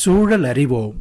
சூழல் அறிவோம்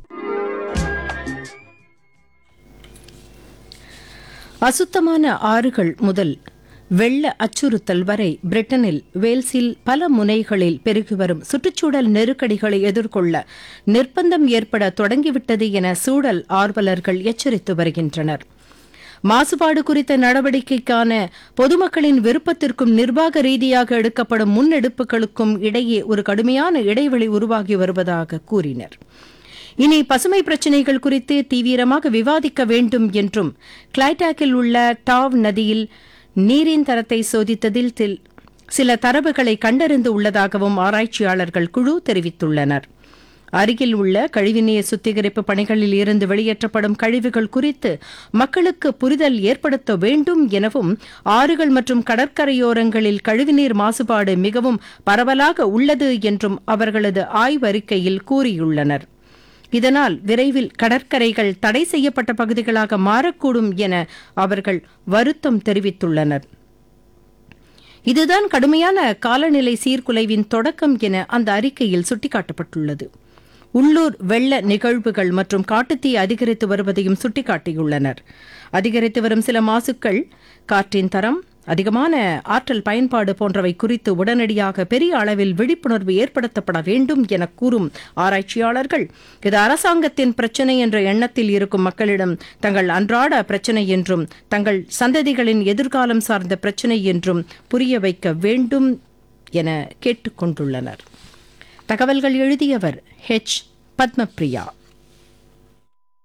அசுத்தமான ஆறுகள் முதல் வெள்ள அச்சுறுத்தல் வரை பிரிட்டனில் வேல்ஸில் பல முனைகளில் பெருகி வரும் சுற்றுச்சூழல் நெருக்கடிகளை எதிர்கொள்ள நிர்பந்தம் ஏற்பட தொடங்கிவிட்டது என சூழல் ஆர்வலர்கள் எச்சரித்து வருகின்றனர் மாசுபாடு குறித்த நடவடிக்கைக்கான பொதுமக்களின் விருப்பத்திற்கும் நிர்வாக ரீதியாக எடுக்கப்படும் முன்னெடுப்புகளுக்கும் இடையே ஒரு கடுமையான இடைவெளி உருவாகி வருவதாக கூறினர் இனி பசுமை பிரச்சினைகள் குறித்து தீவிரமாக விவாதிக்க வேண்டும் என்றும் கிளைடாக்கில் உள்ள டாவ் நதியில் நீரின் தரத்தை சோதித்ததில் தில்- சில தரவுகளை கண்டறிந்து உள்ளதாகவும் ஆராய்ச்சியாளர்கள் குழு தெரிவித்துள்ளனர் அருகில் உள்ள கழிவுநீர் சுத்திகரிப்பு பணிகளில் இருந்து வெளியேற்றப்படும் கழிவுகள் குறித்து மக்களுக்கு புரிதல் ஏற்படுத்த வேண்டும் எனவும் ஆறுகள் மற்றும் கடற்கரையோரங்களில் கழிவுநீர் மாசுபாடு மிகவும் பரவலாக உள்ளது என்றும் அவர்களது ஆய்வறிக்கையில் கூறியுள்ளனர் இதனால் விரைவில் கடற்கரைகள் தடை செய்யப்பட்ட பகுதிகளாக மாறக்கூடும் என அவர்கள் வருத்தம் தெரிவித்துள்ளனர் இதுதான் கடுமையான காலநிலை சீர்குலைவின் தொடக்கம் என அந்த அறிக்கையில் சுட்டிக்காட்டப்பட்டுள்ளது உள்ளூர் வெள்ள நிகழ்வுகள் மற்றும் காட்டுத்தீ அதிகரித்து வருவதையும் சுட்டிக்காட்டியுள்ளனர் அதிகரித்து வரும் சில மாசுக்கள் காற்றின் தரம் அதிகமான ஆற்றல் பயன்பாடு போன்றவை குறித்து உடனடியாக பெரிய அளவில் விழிப்புணர்வு ஏற்படுத்தப்பட வேண்டும் என கூறும் ஆராய்ச்சியாளர்கள் இது அரசாங்கத்தின் பிரச்சினை என்ற எண்ணத்தில் இருக்கும் மக்களிடம் தங்கள் அன்றாட பிரச்சினை என்றும் தங்கள் சந்ததிகளின் எதிர்காலம் சார்ந்த பிரச்சினை என்றும் புரிய வைக்க வேண்டும் என கேட்டுக்கொண்டுள்ளனர் தகவல்கள் எழுதியவர் ஹெச் பத்மபிரியா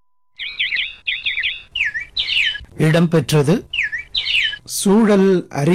இடம்பெற்றது சூழல் அறி